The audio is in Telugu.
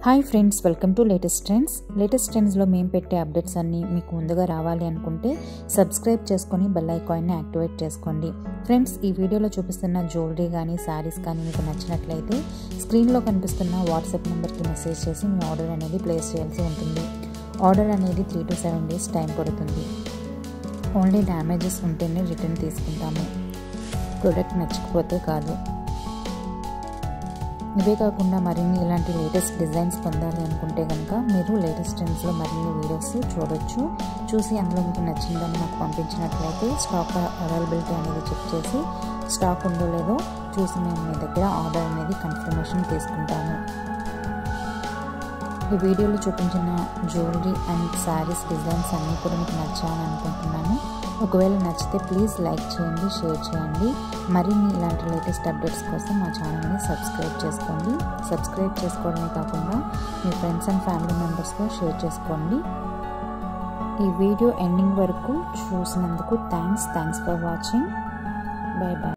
hi friends welcome to latest trends latest ట్రెండ్స్లో మేము పెట్టే అప్డేట్స్ అన్నీ మీకు ముందుగా రావాలి అనుకుంటే సబ్స్క్రైబ్ చేసుకొని బెల్ ఐకాన్ని యాక్టివేట్ చేసుకోండి ఫ్రెండ్స్ ఈ వీడియోలో చూపిస్తున్న జ్యువెలరీ కానీ శారీస్ కానీ మీకు నచ్చినట్లయితే స్క్రీన్లో కనిపిస్తున్న వాట్సాప్ నెంబర్కి మెసేజ్ చేసి మీ ఆర్డర్ అనేది ప్లేస్ చేయాల్సి ఉంటుంది ఆర్డర్ అనేది three to seven days time పడుతుంది ఓన్లీ డ్యామేజెస్ ఉంటేనే రిటర్న్ తీసుకుంటాము ప్రోడక్ట్ నచ్చకపోతే కాదు ఇవే కాకుండా మరిన్ని ఇలాంటి లేటెస్ట్ డిజైన్స్ పొందాలి అనుకుంటే కనుక మీరు లేటెస్ట్ ట్రెండ్స్లో మరిన్ని వీడియోస్ చూడొచ్చు చూసి అందులో మీకు నచ్చిందని నాకు పంపించినట్లయితే స్టాక్ అవైలబిలిటీ అనేది చెక్ చేసి స్టాక్ ఉందో లేదో చూసి మేము మీ దగ్గర ఆర్డర్ అనేది కన్ఫర్మేషన్ తీసుకుంటాము ఈ వీడియోలో చూపించిన జ్యువెలరీ అండ్ శారీస్ డిజైన్స్ అన్నీ కూడా మీకు నచ్చాలని అనుకుంటున్నాను ఒకవేళ నచ్చితే ప్లీజ్ లైక్ చేయండి షేర్ చేయండి మరిన్ని ఇలాంటి లేటెస్ట్ అప్డేట్స్ కోసం మా ఛానల్ని సబ్స్క్రైబ్ చేసుకోండి సబ్స్క్రైబ్ చేసుకోవడమే కాకుండా మీ ఫ్రెండ్స్ అండ్ ఫ్యామిలీ మెంబర్స్తో షేర్ చేసుకోండి ఈ వీడియో ఎండింగ్ వరకు చూసినందుకు thanks thanks for watching bye bye